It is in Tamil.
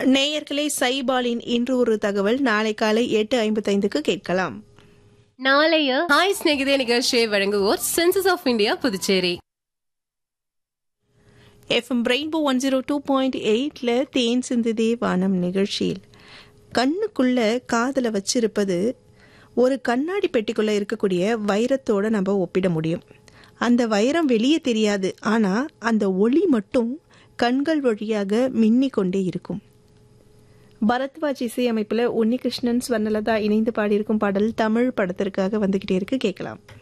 நேயர்களே சைபாலின் இன்று ஒரு தகவல் நாளை காலை எட்டு ஐம்பத்தைந்துக்கு கேட்கலாம் நாளைய ஹாய் ஸ்நேகிதே நிகழ்ச்சியை வழங்குவோர் census of India Puducherry FM Rainbow one zero two point எயிட்ல தேன் சிந்துதே வானம் நிகழ்ச்சியில் கண்ணுக்குள்ள காதல வச்சிருப்பது ஒரு கண்ணாடி பெட்டிக்குள்ள இருக்கக்கூடிய வைரத்தோட நம்ம ஒப்பிட முடியும் அந்த வைரம் வெளியே தெரியாது ஆனா அந்த ஒளி மட்டும் கண்கள் வழியாக மின்னிக் கொண்டே இருக்கும் பரத்வாஜ் இசையமைப்புல உன்னிகிருஷ்ணன் ஸ்வர்ணலதா இணைந்து பாடியிருக்கும் பாடல் தமிழ் படத்திற்காக வந்துகிட்டே இருக்கு கேட்கலாம்